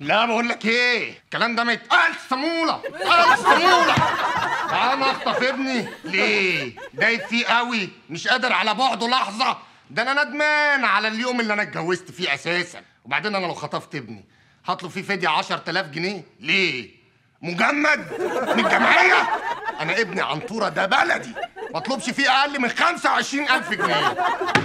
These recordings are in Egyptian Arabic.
لا بقول لك ايه الكلام ده ما يتقالش صموله قالش صموله انا اخطف ابني ليه دايب فيه قوي مش قادر على بعده لحظه ده انا ندمان على اليوم اللي انا اتجوزت فيه اساسا وبعدين انا لو خطفت ابني هطلب فيه فدية 10000 جنيه ليه مجمد من الجمعيه انا ابني عنطوره ده بلدي ما اطلبش فيه اقل من 25000 جنيه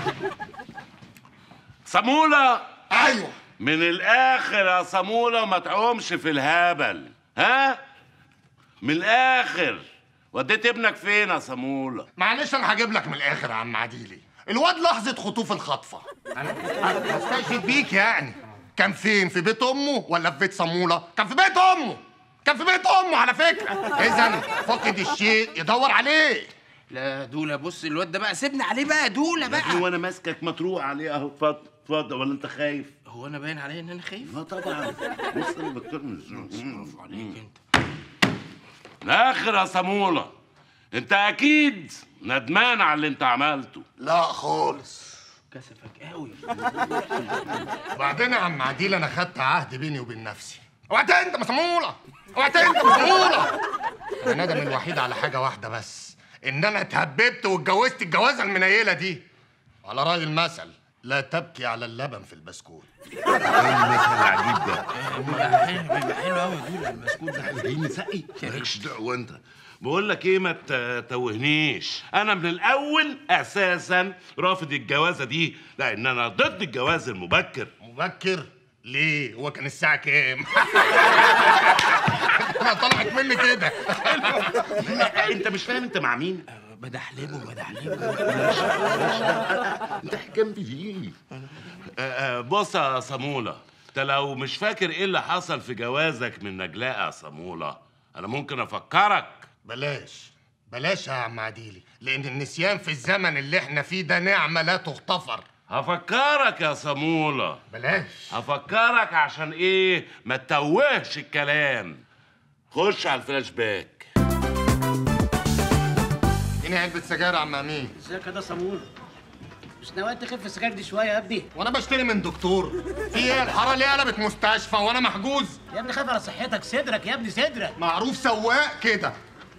صمولة ايوه من الآخر يا صمولة ما تعومش في الهبل ها من الآخر وديت ابنك فين يا صمولة معلش انا هجيب لك من الاخر يا عم عديلي الواد لحظه خطوف الخطفه انا أنا بستشهد بيك يعني كان فين في بيت امه ولا في بيت صموله كان في بيت امه كان في بيت امه على فكره اذا فقد الشيء يدور عليه لا دولا بص الواد ده بقى سيبنا عليه بقى دولا بقى هو انا ماسكك مطروق عليه اهو اتفضل اتفضل ولا انت خايف؟ هو انا باين عليا ان انا خايف لا طبعا بص انا دكتور من برافو عليك انت الاخر يا صمولة انت اكيد ندمان على اللي انت عملته لا خالص كسفك قوي وبعدين يا عم عديل انا خدت عهد بيني وبين نفسي اوعى انت مسموله اوعى انت مسموله انا ندم الوحيد على حاجه واحده بس ان انا اتهببت واتجوزت الجوازه المنيله دي على راي المثل لا تبكي على اللبن في البسكوت المثل العجيب ده حلو بيبقى حلو قوي دولا المسكوت ده جاي مسقي مالكش دعوه انت بقول لك ايه ما تتوهنيش انا من الاول اساسا رافض الجوازه دي لان انا ضد الجواز المبكر مبكر ليه هو كان الساعه كام انا طلعت مني كده انت مش فاهم انت مع مين بدحلبه بدحلبه انت حكمت فيه آه، آه، بص يا صمولة انت لو مش فاكر ايه اللي حصل في جوازك من نجلاء يا صمولة انا ممكن افكرك بلاش بلاش يا عم عديلي لان النسيان في الزمن اللي احنا فيه ده نعمه لا تغتفر هفكرك يا صمولة بلاش هفكرك عشان ايه ما تتوهش الكلام خش على الفلاش باك اديني علبه سجاير يا عم امين ازيك يا ده صامول مش ناوي تخف السجاير دي شويه يا ابني وانا بشتري من دكتور في ايه الحاره ليه قلبت مستشفى وانا محجوز يا ابني خاف على صحتك صدرك يا ابني صدرك معروف سواق كده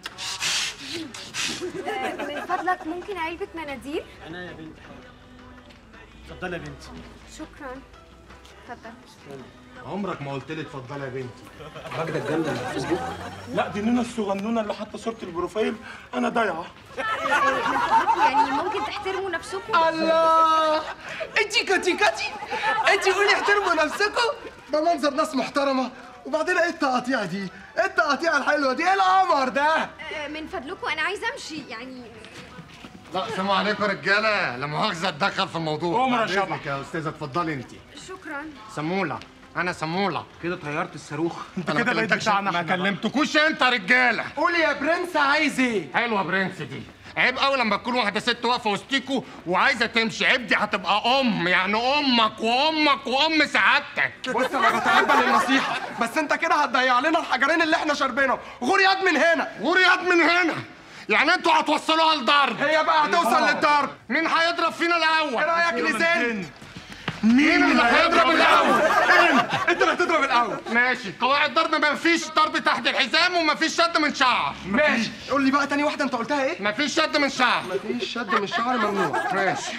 من فضلك ممكن علبة مناديل؟ انا يا بنتي حاضر اتفضلي يا بنتي شكرا اتفضل عمرك ما قلت لي اتفضلي يا بنتي راجلك جامده من الفيسبوك لا دي نونا الصغنونه اللي حاطه صوره البروفايل انا ضايعه يعني ممكن تحترموا نفسكم الله انتي كتي كتي انتي قولي احترموا نفسكم ده منظر ناس محترمه وبعدين ايه التقاطيع دي؟ ايه التقاطيع الحلوه دي؟ ايه القمر ده؟ آه، من فضلكم انا عايزه امشي يعني لا السلام عليكم يا رجاله لا مؤاخذه اتدخل في الموضوع عمر يا بعد شبح. إذنك يا استاذه اتفضلي انت شكرا سموله انا سموله كده طيرت الصاروخ انت أنا كده ما بقيت كلمتكش- بتاعنا ما احنا بقى. كلمتكوش انت رجاله قولي يا برنس عايز ايه؟ حلوه برنس دي عيب قوي لما تكون واحده ست واقفه وسطيكوا وعايزه تمشي عيب دي هتبقى ام يعني امك وامك وام سعادتك بص انا بتقبل النصيحه بس انت كده هتضيع لنا الحجرين اللي احنا شاربينهم غور يد من هنا ورياض من هنا يعني انتوا هتوصلوها لضرب هي بقى هتوصل للضرب مين هيضرب فينا ايه الاول رايك نزل؟ مين اللي هيضرب الاول انت اللي هتضرب الاول ماشي قواعد ضرب ما فيش ضرب تحت الحزام وما فيش شد من شعر ماشي قول لي بقى تاني واحده انت قلتها ايه؟ ما فيش شد من شعر مفيش شد من الشعر ممنوع ماشي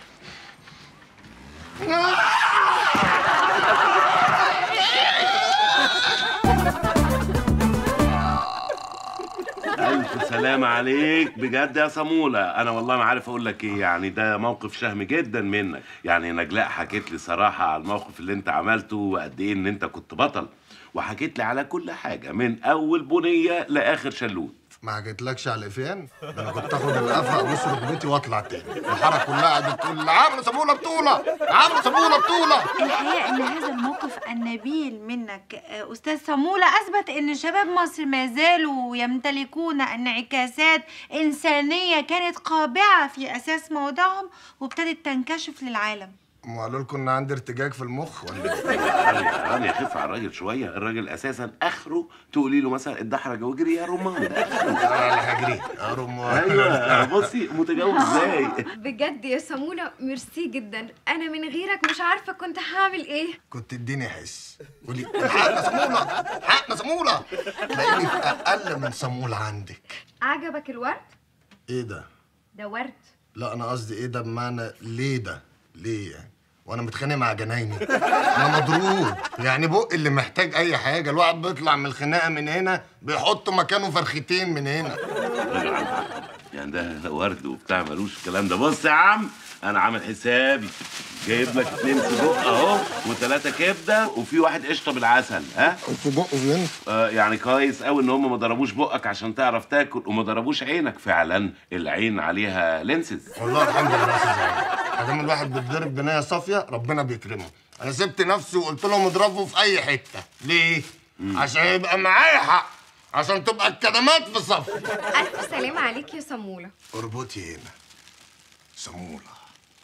الف سلام عليك بجد يا صمولة انا والله ما عارف اقول لك ايه يعني ده موقف شهم جدا منك يعني نجلاء حكيت لي صراحة على الموقف اللي انت عملته وقد ايه ان انت كنت بطل وحكيت لي على كل حاجة من اول بنية لاخر شلوت ما جيتلكش على الافيان ده انا كنت اخد القفا ابوس ركبتي واطلع تاني الحاره كلها قاعده تقول عمرو سابونا بطوله عمرو سابونا بطوله الحقيقة إن هذا الموقف النبيل منك آه، أستاذ صمولة أثبت إن شباب مصر ما زالوا يمتلكون انعكاسات إنسانية كانت قابعة في أساس موضعهم وابتدت تنكشف للعالم هم قالوا لكم ان عندي ارتجاج في المخ ولا ايه؟ رانيا رانيا خف على الراجل شويه الراجل اساسا اخره تقولي له مثلا اتدحرج واجري يا رمان ده آخره. انا اللي هجري يا رمان ايوه بصي متجاوز ازاي بجد يا سمولة ميرسي جدا انا من غيرك مش عارفة كنت هعمل ايه كنت اديني حس قولي حقنا صمولة حقنا صمولة تلاقيني في اقل من صمولة عندك عجبك الورد ايه ده؟ ده ورد لا انا قصدي ايه ده بمعنى ليه ده؟ ليه يعني؟ وانا متخانق مع جنايني انا مضروب يعني بق اللي محتاج اي حاجه الواحد بيطلع من الخناقه من هنا بيحط مكانه فرختين من هنا يعني ده ورد وبتاع ملوش الكلام ده بص يا عم انا عامل حسابي جايب لك اتنين سجق اهو وثلاثه كبده وفي واحد قشطه بالعسل ها في بقه فين؟ آه يعني كويس قوي ان هم ما ضربوش بقك عشان تعرف تاكل وما ضربوش عينك فعلا العين عليها لينسز والله الحمد لله يا استاذ علي ادام الواحد بيتضرب بنايه صافيه ربنا بيكرمه انا سبت نفسي وقلت لهم اضربوا في اي حته ليه؟ عشان يبقى معايا حق عشان تبقى الكدمات في صف الف سلامة عليك يا سمولة اربطي هنا سمولة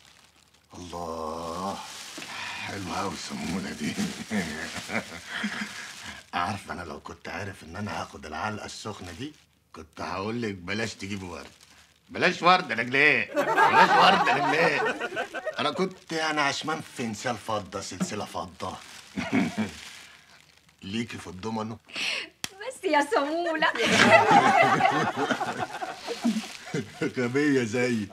الله حلوة أوي السمولة دي عارف أنا لو كنت عارف إن أنا هاخد العلقة السخنة دي كنت هقول لك بلاش تجيب ورد بلاش ورد يا رجليه بلاش ورد يا رجليه أنا كنت يعني عشمان في نسال فضة سلسلة فضة ليكي في الضمنه بس يا سمولة غبية زيي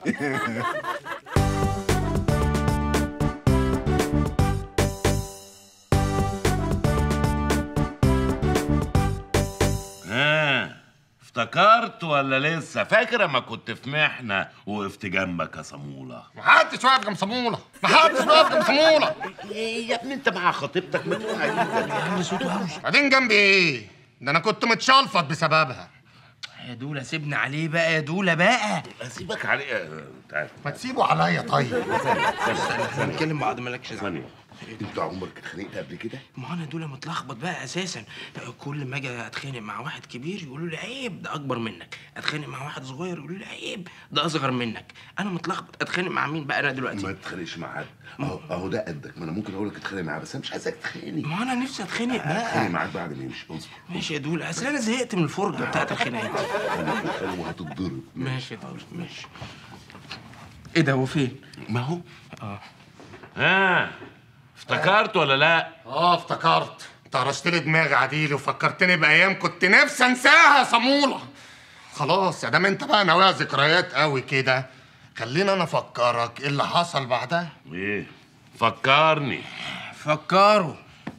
ها افتكرت ولا لسه فاكر اما كنت في محنه وقفت جنبك يا صموله محدش واقف جنب صمولة محدش واقف جنب صمولة ايه يا ابني انت مع خطيبتك مدفوع جدا يا عم صوته قوي بعدين جنبي ايه؟ ده انا كنت متشلفط بسببها يا دولا سيبنا عليه بقى يا دولا بقى سيبك عليه آه، تعال ما تسيبوا عليا طيب نتكلم بعض مالكش دعوه ثانيه انت عمرك اتخانقت قبل كده ما انا دولا متلخبط بقى اساسا كل ما اجي اتخانق مع واحد كبير يقولوا لي عيب ده اكبر منك اتخانق مع واحد صغير يقولوا لي عيب ده اصغر منك انا متلخبط اتخانق مع مين بقى انا ما دلوقتي تتخانقش مع حد اهو اهو ده قدك ما انا ممكن اقول لك اتخانق معاه بس انا مش عايزك تتخانق ما انا نفسي اتخانق اتخانق بقى معاك بعد ما يمشي اصبر ماشي يا دولا اصل انا زهقت من الفرجه بتاعت الخناقات دي انا هتتخانق وهتتضرب ماشي يا دولا ماشي ايه ده هو فين؟ ما هو ها افتكرت ولا لا اه افتكرت انت هرشت لي دماغي عديل وفكرتني بايام كنت نفسي انساها يا صموله خلاص يا دام انت بقى ناويها ذكريات قوي كده خلينا انا افكرك ايه اللي حصل بعدها ايه فكرني فكروا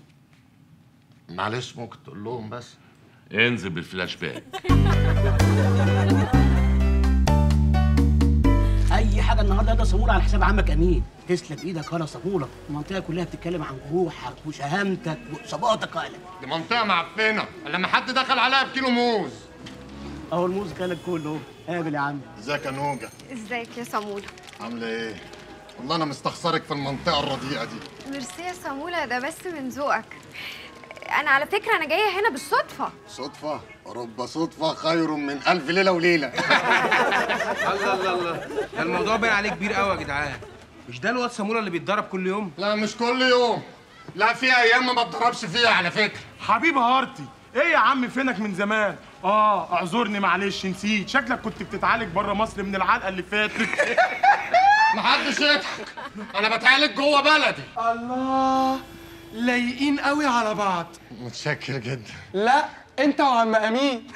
معلش ممكن تقول لهم بس انزل بالفلاش باك اي حاجه النهارده ده صموله على حساب عمك امين تسلم ايدك يا صموله المنطقه كلها بتتكلم عن جروحك وشهامتك واصاباتك يا دي منطقه معفنه لما حد دخل عليها بكيلو موز اهو الموز كلك كله قابل يا عم ازيك يا نوجه ازيك يا سمولة عامله ايه والله انا مستخسرك في المنطقه الرديئه دي ميرسي يا سمولة ده بس من ذوقك انا على فكرة انا جاية هنا بالصدفة صدفه رب صدفه خير من الف ليله وليله الله الله الله ده الموضوع باين عليه كبير قوي يا جدعان مش ده الواد سموره اللي بيتضرب كل يوم لا مش كل يوم لا في ايام ما بتضربش فيها على فكره حبيب هارتي ايه يا عم فينك من زمان اه اعذرني معلش نسيت شكلك كنت بتتعالج بره مصر من العلقه اللي فاتت محدش يضحك انا بتعالج جوه بلدي الله لايقين قوي على بعض متشكر جدا لا انت وعم امين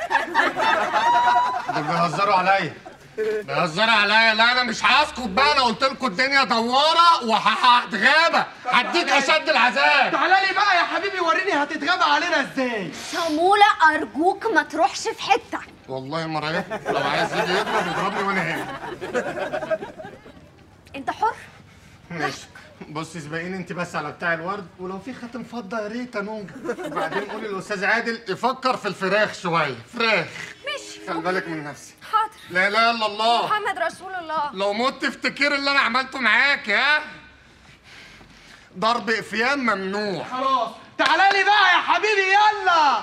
دول بيهزروا عليا بيهزروا عليا لا انا مش هسكت بقى انا قلت لكم الدنيا دواره وهتغابى هديك اشد العذاب تعالى لي بقى يا حبيبي وريني هتتغابى علينا ازاي سمولة ارجوك ما تروحش في حتة والله ما رايح لو عايز يجي يضرب يضربني وانا هنا انت حر ماشي بصي سبقيني انت بس على بتاع الورد ولو في خاتم فضه يا ريت يا نونجا وبعدين قولي للاستاذ عادل يفكر في الفراخ شويه فراخ ماشي خلي بالك من نفسك حاضر لا اله الا الله محمد رسول الله لو مت افتكر اللي انا عملته معاك ها ضرب افيان ممنوع خلاص تعالى لي بقى يا حبيبي يلا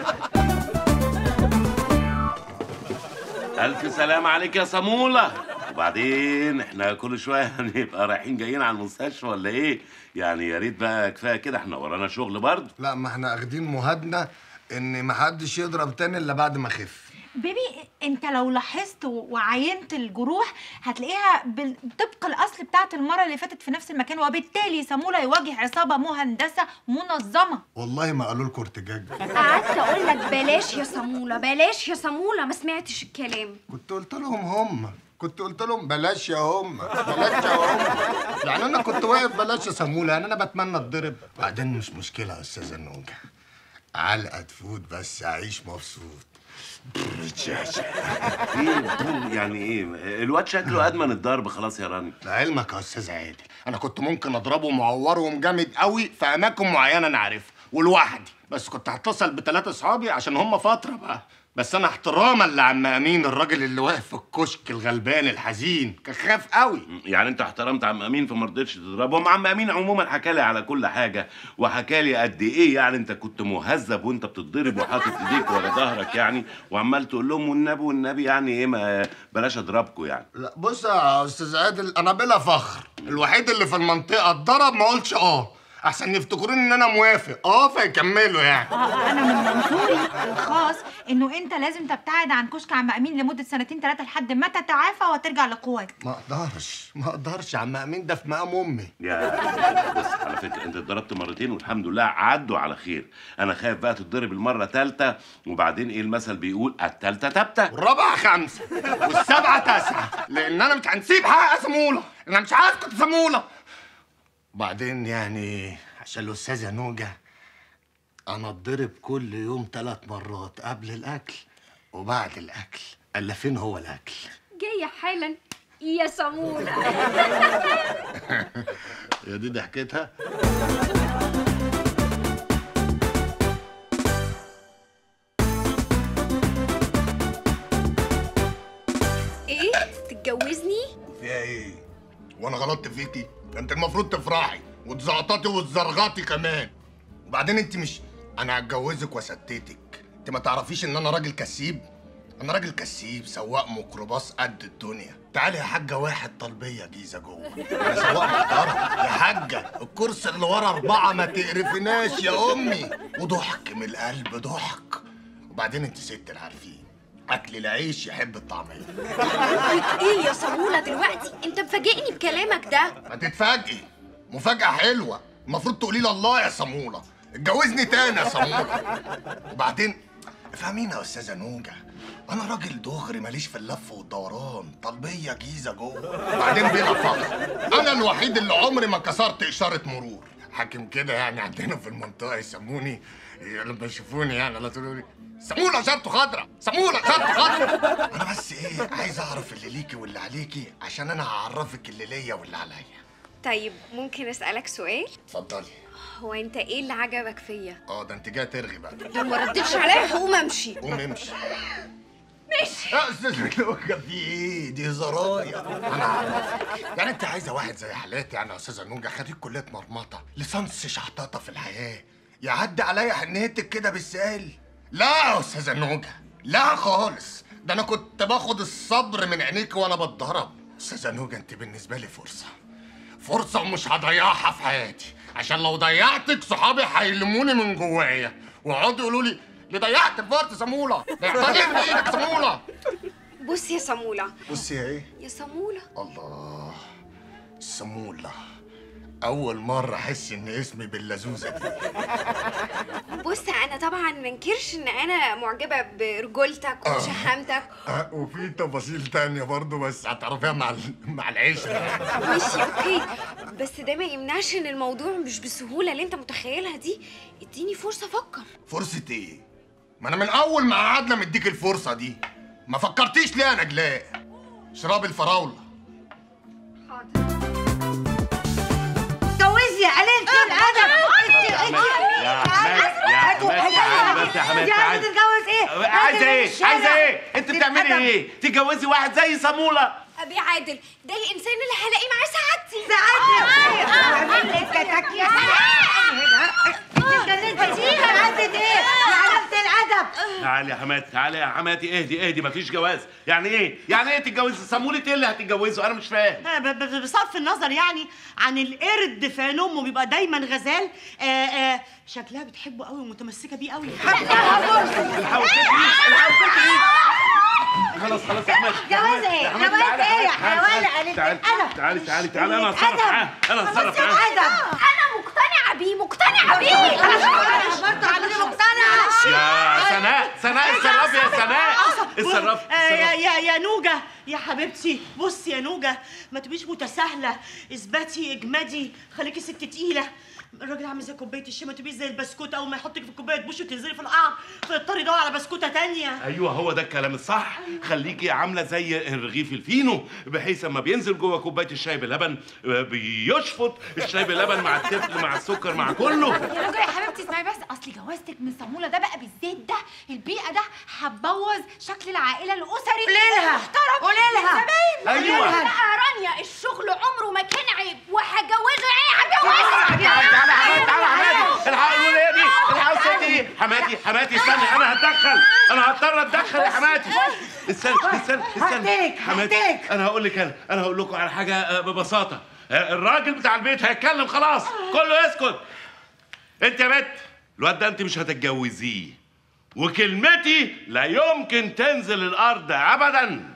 الف سلام عليك يا صموله وبعدين احنا كل شويه هنبقى رايحين جايين على المستشفى ولا ايه يعني يا ريت بقى كفايه كده احنا ورانا شغل برضه لا ما احنا اخدين مهادنه ان محدش يضرب تاني الا بعد ما خف بيبي انت لو لاحظت و- وعاينت الجروح هتلاقيها بال- طبق الاصل بتاعت المره اللي فاتت في نفس المكان وبالتالي سموله يواجه عصابه مهندسه منظمه والله ما قالوا لكم ارتجاج قعدت اقول لك بلاش يا صموله بلاش يا صموله ما سمعتش الكلام كنت قلت لهم هم كنت قلت لهم بلاش يا هم بلاش يا هم يعني انا كنت واقف بلاش يا سموله يعني انا بتمنى اتضرب بعدين مش مشكله يا استاذه نوجه علقه تفوت بس اعيش مبسوط ايه يعني ايه الواد شكله ادمن الضرب خلاص يا راني لعلمك يا استاذ عادل انا كنت ممكن اضربه ومعورهم جامد قوي في اماكن معينه انا عارفها ولوحدي بس كنت هتصل بثلاثه اصحابي عشان هم فتره بقى بس انا احتراما لعم امين الراجل اللي واقف في الكشك الغلبان الحزين كان خاف قوي يعني انت احترمت عم امين فما رضيتش تضربه عم امين عموما حكى لي على كل حاجه وحكى لي قد ايه يعني انت كنت مهذب وانت بتتضرب وحاطط ايديك ورا ظهرك يعني وعمال تقول لهم والنبي والنبي يعني ايه ما بلاش اضربكم يعني لا بص يا استاذ عادل انا بلا فخر الوحيد اللي في المنطقه اتضرب ما قلتش اه احسن يفتكروني ان انا موافق اه فيكملوا يعني آه، انا من منظوري الخاص انه انت لازم تبتعد عن كشك عم امين لمده سنتين ثلاثه لحد ما تتعافى وترجع لقوتك ما اقدرش ما اقدرش يا عم امين ده في مقام امي يا بص على فكره انت اتضربت مرتين والحمد لله عدوا على خير انا خايف بقى تتضرب المره ثالثه وبعدين ايه المثل بيقول الثالثه تبته والرابعه خمسه والسبعه تسعه لان انا مش هنسيب حق سموله انا مش عايز كنت سموله وبعدين يعني عشان الاستاذه نوجه انا اتضرب كل يوم ثلاث مرات قبل الاكل وبعد الاكل الا فين هو الاكل جايه حالا يا صموله يا دي ضحكتها ايه تتجوزني فيها ايه وانا غلطت فيكي ده انت المفروض تفرحي وتزعططي وتزرغطي كمان وبعدين انت مش انا هتجوزك وستتك انت ما تعرفيش ان انا راجل كسيب انا راجل كسيب سواق ميكروباص قد الدنيا تعالي يا حاجه واحد طلبيه جيزه جوه انا سواق محترم يا حاجه الكرسي اللي ورا اربعه ما تقرفناش يا امي وضحك من القلب ضحك وبعدين انت ست العارفين اكل العيش يحب الطعميه ايه يا صموله دلوقتي انت مفاجئني بكلامك ده ما تتفاجئي مفاجأة حلوة المفروض تقولي لي الله يا صمولة اتجوزني تاني يا صمولة وبعدين فاهمين يا استاذة نوجة انا راجل دغري ماليش في اللف والدوران طلبية جيزة جوه وبعدين بلا فخر انا الوحيد اللي عمري ما كسرت اشارة مرور حاكم كده يعني عندنا في المنطقة يسموني لما يشوفوني يعني على طول سمولة شرطه خضرا سمولة شرطه خضرا انا بس ايه عايز اعرف اللي ليكي واللي عليكي عشان انا هعرفك اللي ليا واللي عليا طيب ممكن اسالك سؤال اتفضلي هو انت ايه اللي عجبك فيا اه ده انت جايه ترغي بقى لو ما ردتش عليا هقوم امشي قوم امشي ماشي يا استاذ لوكا في ايه دي زرايا انا عارفك يعني انت عايزه واحد زي حالاتي يعني يا استاذه نوجه خريج كليه مرمطه ليسانس شحططه في الحياه يعدي عليا حنيتك كده بالسهل لا يا استاذه نوجه لا خالص ده انا كنت باخد الصبر من عينيك وانا بتضرب استاذه نوجه انت بالنسبه لي فرصه فرصه ومش هضيعها في حياتي عشان لو ضيعتك صحابي هيلموني من جوايا ويقعدوا يقولوا لي اللي ضيعت الفرصه سموله ضيعتها ليه من ايدك سموله بص يا صموله بصي يا ايه يا صموله الله سمولة أول مرة أحس إن اسمي باللزوزة دي بص انا طبعا منكرش ان انا معجبه برجولتك وشهامتك أه وفي تفاصيل تانية برضو بس هتعرفيها مع ال... مع العشرة ماشي اوكي بس ده ما يمنعش ان الموضوع مش بالسهوله اللي انت متخيلها دي اديني فرصه افكر فرصة إيه؟ ما أنا من أول ما قعدنا مديك الفرصة دي ما فكرتيش ليه يا نجلاء؟ اشرب الفراولة جوزي قللت الادب يا حماد يا حماد تعالى بس يا حماد انت عايزه تعالى تتجوز ايه؟ عايزه ايه؟ الشارع. عايزه ايه؟ انت بتعملي الأدب. ايه؟ تتجوزي واحد زي صامولة ابي عادل ده الانسان اللي هلاقي معاه سعادتي سعادتك اعمل لك كتك يا سعادتك انت اتجننتي عدت ايه؟ يا علامة الادب تعالي يا حماتي تعالي يا حماتي اهدي اهدي مفيش جواز يعني ايه يعني ايه تتجوزي صمولة ايه اللي هتتجوزه انا مش فاهم آه، ب- ب- بصرف النظر يعني عن القرد في عين امه بيبقى دايما غزال آه آه شكلها بتحبه قوي ومتمسكه بيه قوي الحقوا سيبني الحقوا سيبني خلاص خلاص يا حماتي جواز ايه؟ يا حماتي، جواز تعالي يا ايه يا حماتي، حيوان؟ تعالي، قليل تعالي الأدب. تعالي تعالي تعالي انا هتصرف أدب. معاه انا هتصرف معاه انا مقتنعه بيه مقتنعه بيه انا برضه على مقتنعه يا سناء سناء اتصرف يا سناء اتصرف آه يا يا يا نوجة يا حبيبتي بصي يا نوجة ما تبقيش متساهلة اثبتي اجمدي خليكي ست تقيلة الراجل عامل زي كوبايه الشاي ما تبقيش زي البسكوت اول ما يحطك في الكوبايه تبوشي وتنزلي في القعر فتضطري تدوري على بسكوته تانية ايوه هو ده الكلام الصح خليكي عامله زي الرغيف الفينو بحيث اما بينزل جوه كوبايه الشاي بلبن آه، بيشفط الشاي بلبن مع التفل مع السكر مع كله يا راجل يا حبيبتي اسمعي بس اصل جوازتك من صموله ده بقى بالذات ده البيئه ده هتبوظ شكل العائله الاسري قولي لها. المحترم قولي لها. الزباين. أيوة. لا رانيا الشغل عمره ما كان عيب وهجوزه ايه هجوزه تعالى تعالى يا حماتي تعالى يا حماتي الحقوا الوليه دي الحقوا الست دي حماتي حماتي استني انا هتدخل انا هضطر اتدخل يا حماتي استني استني استني هحتاج، حماتي هحتاج. انا هقول لك انا انا هقول لكم على حاجه آه، ببساطه آه، الراجل بتاع البيت هيتكلم خلاص كله يسكت انت يا بت الواد ده انت مش هتتجوزيه وكلمتي لا يمكن تنزل الارض ابدا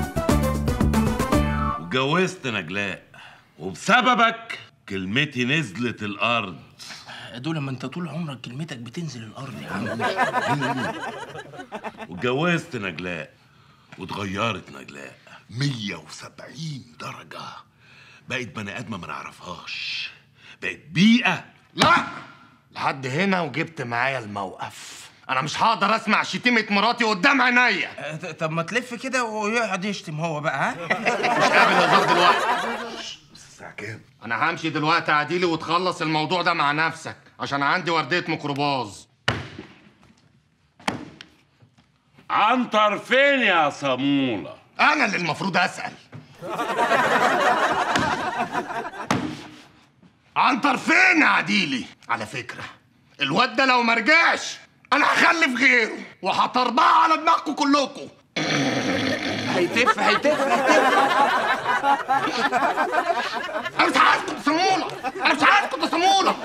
وجوزت نجلاء وبسببك كلمتي نزلت الارض دول ما انت طول عمرك كلمتك بتنزل الارض يا عم واتجوزت نجلاء واتغيرت نجلاء 170 درجة بقت بني ادمه ما نعرفهاش بقت بيئه لا لحد هنا وجبت معايا الموقف انا مش هقدر اسمع شتيمه مراتي قدام عينيا آه، ط- طب ما تلف كده ويقعد يشتم هو بقى ها مش قابل هزار دلوقتي الساعة كام؟ انا همشي دلوقتي يا عديلي وتخلص الموضوع ده مع نفسك عشان عندي ورديه ميكروباص عنتر فين يا صموله انا اللي المفروض اسال عنتر فين يا عديلي على فكره الواد ده لو ما رجعش انا هخلف غيره وهطربعه على دماغكم كلكم هيتف هيتف انا مش عايزكم تصموله انا مش عايزكم تصموله